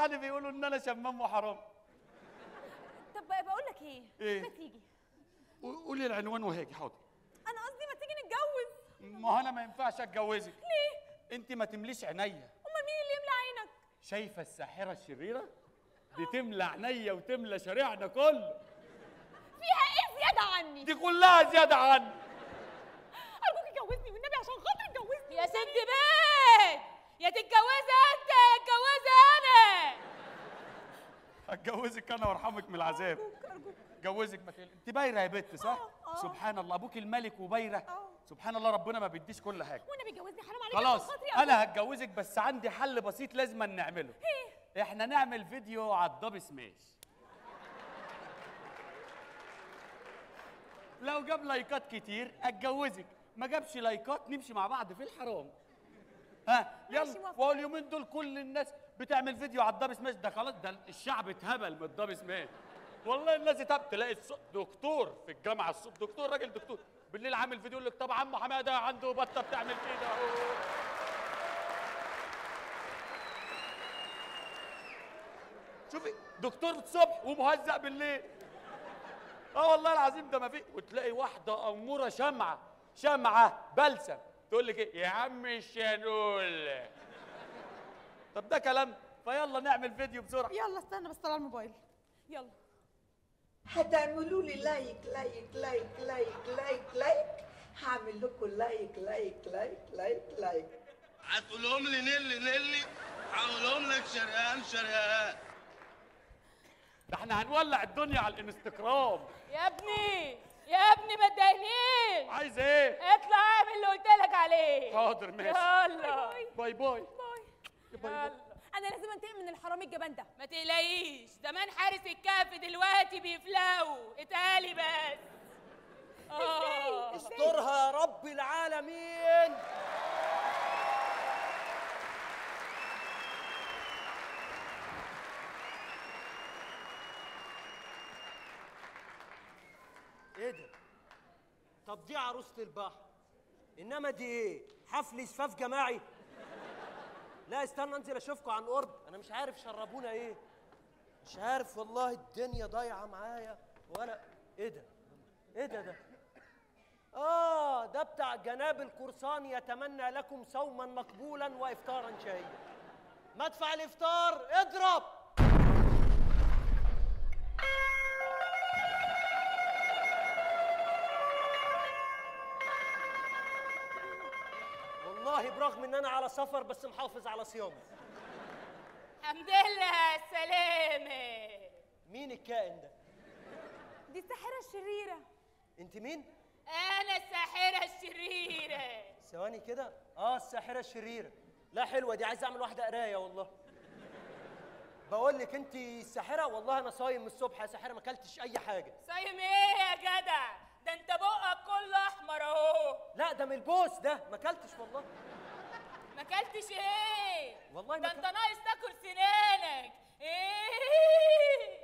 يعني بيقولوا ان انا شمام وحرام طب بقول لك ايه إيه؟ ما تيجي قولي العنوان وهاجي حاضر انا قصدي ما تيجي نتجوز ما هو انا ما ينفعش اتجوزك ليه انت ما تمليش عينيا امال مين اللي يملى عينك شايفه الساحره الشريره دي تملى عينيا وتملى شارعنا كله فيها ايه زياده عني دي كلها زياده عني ارجوك اتجوزني والنبي عشان خاطر اتجوزني يا ست بيت يا تتجوزي انت يا اتجوزي انا هتجوزك انا وارحمك من العذاب ارجوك ارجوك جوزك ما تقلق انت بايره يا بت صح آه، آه. سبحان الله ابوك الملك وبايره آه. سبحان الله ربنا ما بيديش كل حاجه والنبي اتجوزني حرام عليك خلاص عشان خاطري انا هتجوزك بس عندي حل بسيط لازم نعمله ايه احنا نعمل فيديو على الدب سماش لو جاب لايكات كتير اتجوزك ما جابش لايكات نمشي مع بعض في الحرام ها ماشي، يلا موافقة. واليومين دول كل الناس بتعمل فيديو على الدب سماش ده خلاص ده الشعب اتهبل من الدب سماش والله الناس اتهبل تلاقي الص- دكتور في الجامعه الصبح دكتور راجل دكتور بالليل عامل فيديو يقول لك طب عمو حماده عنده بطه بتعمل كده أهو. شوفي دكتور الصبح ومهزأ بالليل اه والله العظيم ده ما في وتلاقي واحده اموره شمعه شمعه بلسم تقول لك ايه يا عم الشانول طب ده كلام فيلا نعمل فيديو بسرعه يلا استنى بس طلع الموبايل يلا هتعملوا لي لايك لايك لايك لايك لايك لايك هعمل لكم لايك لايك لايك لايك لايك هتقولهم لي نيلي نيلي هقولهم لك شرقان شرقان ده احنا هنولع الدنيا على الانستغرام يا ابني يا ابني ما تضايقنيش عايز ايه اطلع اعمل اللي قلت لك عليه حاضر ماشي يلا باي باي باي يلا انا لازم انتقم من الحرامي الجبان ده ما تقلقيش زمان حارس الكهف دلوقتي بيفلقوا اتقالي بس اه استرها يا رب العالمين ايه ده طب دي عروسة البحر انما دي ايه حفل زفاف جماعي لا استنى انزل اشوفكم عن قرب انا مش عارف شربونا ايه مش عارف والله الدنيا ضايعه معايا ولا ايه ده ايه ده ده آه ده بتاع جناب القرصان يتمنى لكم صوما مقبولا وإفطارا شهيا مدفع الإفطار اضرب والله برغم ان انا على سفر بس محافظ على صيامي الحمد لله على السلامة مين الكائن ده دي الساحره الشريره انت مين أنا الساحرة الشريرة ثواني كده اه الساحره الشريره لا حلوه دي عايز اعمل واحده قرايه والله بقول لك انت الساحره والله انا صايم من الصبح يا ساحره ما اكلتش اي حاجه صايم إيه يا جدع؟ ده أنت بقك كله أحمر أهو لا ده من البوس ده ما اكلتش والله ما أكلتش إيه؟ والله ما ده أنت أكلت. ناقص تاكل سنانك إيه؟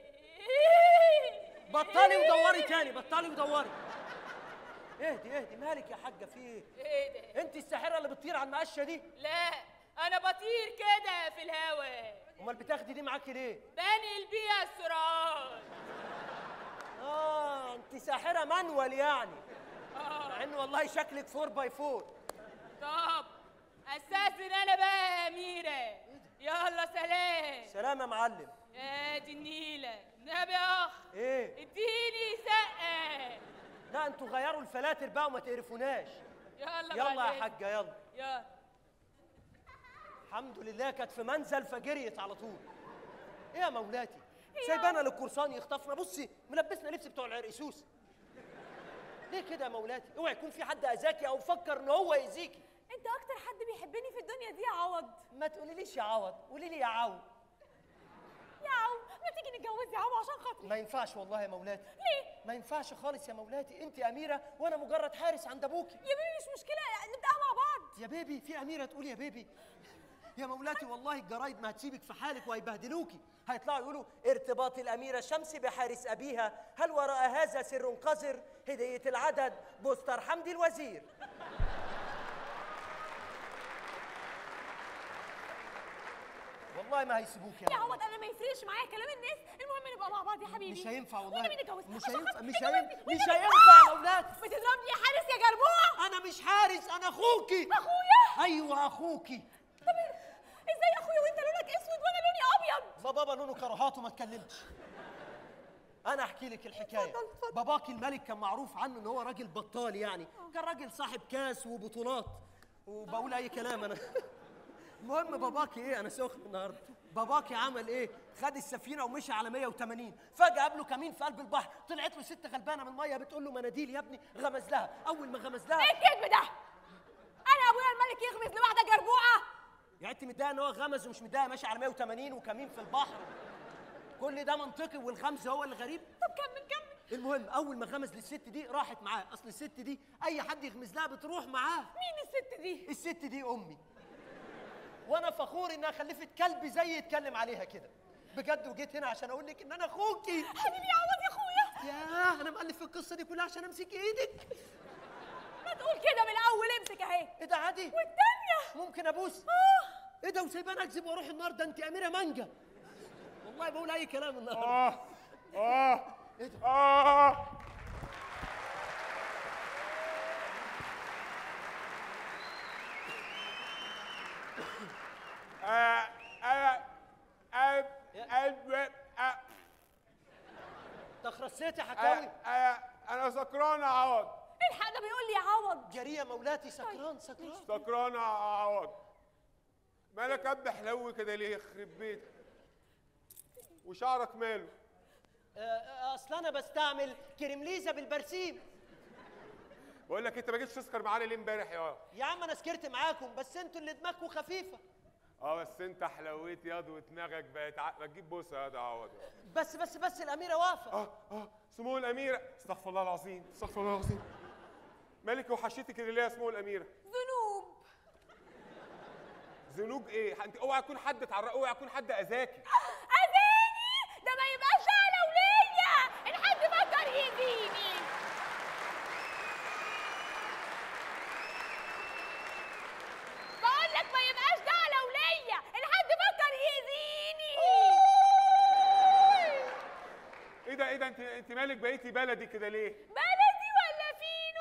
بطلي ودوري تاني بطلي ودوري اهدي اهدي مالك يا حاجه في ايه إيه ده؟ انت الساحره اللي بتطير على المقشه دي لا أنا بطير كده في الهوا امال بتاخدي دي معاكي ليه بنقل بيها السرعات اه انت ساحره مانوال يعني مع ان والله شكلك 4 باي 4 طب أستاذن أنا بقى يا أميرة يلا سلام سلام يا معلم يا دي النيلة نبي يا أخ ايه اديني سقة لا انتوا غيروا الفلاتر بقى وما تقرفوناش يلا يلا يا بعدين. حاجه يلا يلا الحمد لله كانت في منزل فجريت على طول ايه يا مولاتي سايبانا للقرصان يخطفنا بصي ملبسنا لبس بتوع العرقسوس ليه كده يا مولاتي اوعي يكون في حد اذاكي او فكر ان هو يأذيكي انت اكتر حد بيحبني في الدنيا دي يا عوض ما تقوليليش يا عوض قولي لي يا عو يا عو ما تيجي نتجوز يا عو عشان خاطري ما ينفعش والله يا مولاتي ليه ما ينفعش خالص يا مولاتي انت اميره وانا مجرد حارس عند ابوكي يا بيبي مش مشكله نبداها مع بعض يا بيبي في اميره تقول يا بيبي يا مولاتي والله الجرايد ما هتسيبك في حالك وهيبهدلوكي هيطلعوا يقولوا ارتباط الاميره شمس بحارس ابيها هل وراء هذا سر قذر هديه العدد بوستر حمدي الوزير والله ما هيسيبوك يا يا ماما. عوض انا ما يفرقش معايا كلام الناس المهم نبقى مع بعض يا حبيبي مش هينفع والله والنبي نتجوز مش عشان هينفع خاطر مش نتجوز. هينفع مش والنبي- هينفع يا اولاد بتضربني يا حارس يا جربوع انا مش حارس انا اخوكي اخويا ايوه اخوكي طب ازاي يا اخويا وانت لونك اسود وانا لوني ابيض ما بابا لونه كرهات وما اتكلمش انا احكي لك الحكايه اتفضل، اتفضل. باباك الملك كان معروف عنه ان هو راجل بطال يعني كان راجل صاحب كاس وبطولات وبقول اي كلام انا المهم باباكي ايه انا سخن النهارده باباكي عمل ايه خد السفينه ومشي على 180 فجاه قابله كمين في قلب البحر طلعت له ست غلبانه من الميه بتقول له مناديل يا ابني غمز لها اول ما غمز لها ايه الكذب ده انا ابويا الملك يغمز لواحده جربوعه يعني انت متضايقه ان هو غمز ومش متضايقه ماشي على 180 وكمين في البحر كل ده منطقي والغمز هو اللي غريب طب كمل كمل المهم اول ما غمز للست دي راحت معاه اصل الست دي اي حد يغمز لها بتروح معاه مين الست دي الست دي امي وانا فخور انها خلفت كلب زي يتكلم عليها كده بجد وجيت هنا عشان اقول لك ان انا اخوكي حبيبي يا عوض يا اخويا ياه انا مؤلف القصه دي كلها عشان امسك ايدك ما تقول كده من الاول امسك اهي ايه ده عادي والتانيه ممكن ابوس ايه ده وسايباني اكذب واروح النار ده انت اميره مانجا والله بقول اي كلام النهارده اه اه ايه ده اه آه، انا أنا أنا أنا تخرسيتي حكاوي أنا أنا سكران يا عوض الحق ده بيقول لي يا عوض جريه مولاتي سكران سكران سكران يا عوض مالك قد حلو كده ليه يخرب بيتك وشعرك ماله آه، اصل انا بستعمل كريمليزه بالبرسيم بقول لك انت ما جيتش تسكر معانا ليه امبارح يا يا عم انا سكرت معاكم بس انتوا اللي دماغكم خفيفه اه بس انت حلويت ياض ودماغك بقت ع... ما تجيب بوسه يا ده عوض بس بس بس الاميره واقفه اه اه سمو الاميره استغفر الله العظيم استغفر الله العظيم مالك وحشتك اللي ليها سمو الاميره ذنوب ذنوب ايه انت اوعى يكون حد اتعرق اوعى يكون حد اذاكي اذاني ده ما يبقاش انا وليا الحد فكر يأذيني بقول لك ما يبقاش ده انا وليا الحد فكر يأذيني ايه ده ايه ده انت انت مالك بقيتي بلدي كده ليه بلدي ولا فينو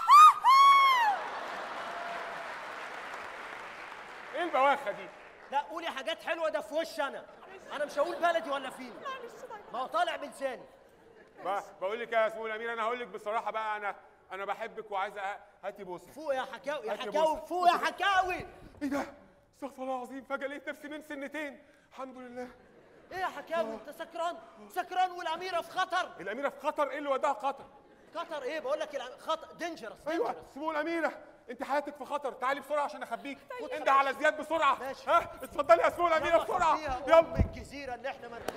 ايه البواخه دي لا قولي حاجات حلوه ده في وش انا انا مش هقول بلدي ولا فيني ما هو طالع بلساني بقى بقول لك يا سمو الاميره انا هقول لك بصراحه بقى انا انا بحبك وعايزه أ- هاتي بوسه فوق يا حكاوي يا هات يا حكاوي بوسة. فوق يا حكاوي ايه ده استغفر الله العظيم فجاه لقيت نفسي من سنتين الحمد لله ايه يا حكاوي انت سكران سكران والاميره في خطر الاميره في خطر ايه اللي وداها قطر خطر ايه بقول لك الأم- خطر دينجرس ايوه سمو الاميره انت حياتك في خطر تعالي بسرعه عشان اخبيك انده على زياد بسرعه ماشي. ها اتفضلي يا سمو الاميره بسرعه يلا ام يلا الجزيره اللي احنا ما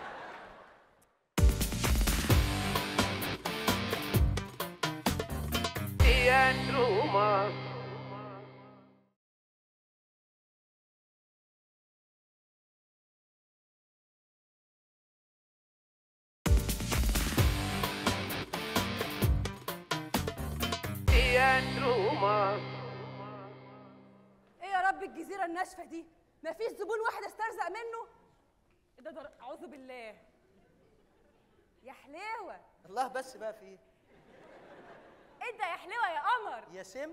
ايه يا رب الجزيره الناشفه دي مفيش زبون واحد استرزق منه ايه ده ده اعوذ بالله يا حليوه الله بس بقى في ايه انت يا حليوه يا قمر يا سم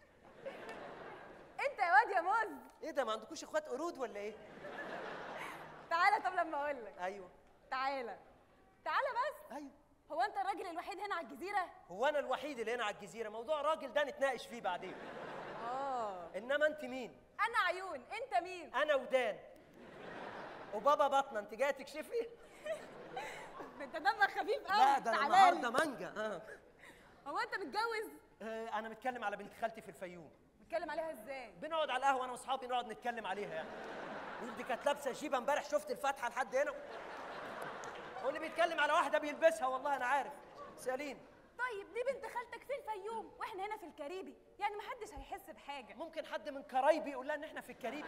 انت يا واد يا موز ايه ده ما عندكوش اخوات قرود ولا ايه تعالى طب لما اقول لك ايوه تعالى تعالى بس ايوه هو انت الراجل الوحيد هنا على الجزيره هو انا الوحيد اللي هنا على الجزيره موضوع راجل ده نتناقش فيه بعدين اه انما انت مين انا عيون انت مين انا ودان وبابا بطنه انت جايه تكشفي ده انت دمك خفيف قوي لا ده انا تعالى النهارده لي. مانجا اه هو انت متجوز آه، انا متكلم على بنت خالتي في الفيوم بتتكلم عليها ازاي بنقعد على القهوه انا واصحابي نقعد نتكلم عليها يعني ودي كانت لابسه جيبه امبارح شفت الفاتحه لحد هنا واللي بيتكلم على واحده بيلبسها والله انا عارف سالين طيب دي بنت خالتك في الفيوم واحنا هنا في الكاريبي يعني محدش هيحس بحاجه ممكن حد من قرايبي يقول لها ان احنا في الكاريبي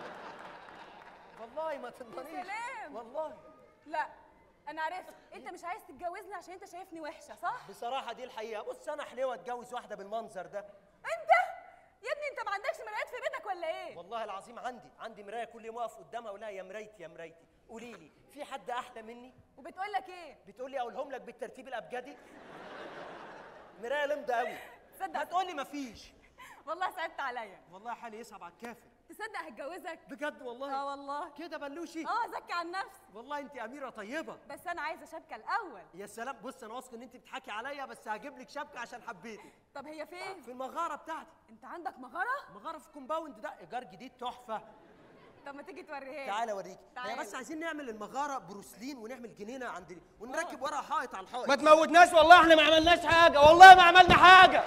والله ما تنضنيش سلام. والله لا انا عرفت انت مش عايز تتجوزني عشان انت شايفني وحشه صح بصراحه دي الحقيقه بص انا حلوه اتجوز واحده بالمنظر ده انت يا ابني انت ما عندكش مرايات في بيتك ولا ايه والله العظيم عندي عندي مرايه كل يوم اقف قدامها اقول لها يا مرايتي يا مرايتي قولي لي في حد احلى مني وبتقول لك ايه بتقول لي اقولهم لك بالترتيب الابجدي مرايه لمده قوي تصدق هتقول لي مفيش والله صعبت عليا والله حالي يصعب على الكافر تصدق هتجوزك بجد والله اه والله كده بلوشي اه زكي عن نفسك والله انت اميره طيبه بس انا عايزه شبكه الاول يا سلام بص انا واثق ان انت بتضحكي عليا بس هجيب لك شبكه عشان حبيتك طب هي فين في المغاره بتاعتي انت عندك مغاره مغاره في كومباوند ده ايجار جديد تحفه طب ما تيجي توريها لي تعالى اوريك هي تعالى. بس عايزين نعمل المغاره بروسلين ونعمل جنينه عند ونركب وراها حائط على الحائط ما تموتناش والله احنا ما عملناش حاجه والله ما عملنا حاجه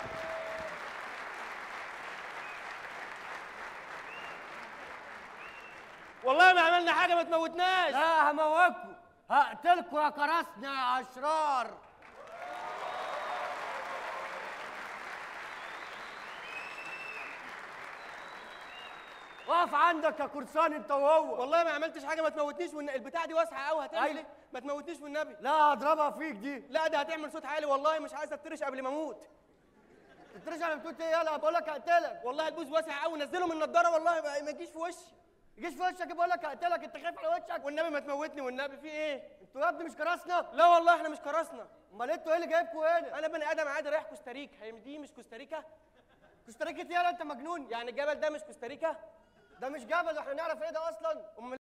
والله ما عملنا حاجه ما تموتناش لا هموتكم هقتلكم يا كراسنا يا اشرار اقف عندك يا كرسان انت وهو والله ما عملتش حاجه ما تموتنيش والن... البتاع دي واسعه قوي هتعمل أيوة. ايه ما تموتنيش والنبي لا هضربها فيك دي لا ده هتعمل صوت عالي والله مش عايز اترش قبل ما اموت تترجع على بتقول ايه يلا بقول لك هقتلك والله البوز واسع قوي نزله من النضاره والله ما ما يجيش في وشي يجيش في وشك بقول لك هقتلك انت خايف على وشك والنبي ما تموتني والنبي في ايه انتوا يا ابني مش كراسنا لا والله احنا مش كرسنا امال انتوا ايه اللي جايبكم هنا انا بني ادم عادي رايح كوستاريكا هي دي مش كوستاريكا كوستاريكا يالا انت مجنون يعني الجبل ده مش كوستاريكا ده مش جبل احنا نعرف ايه ده اصلا امال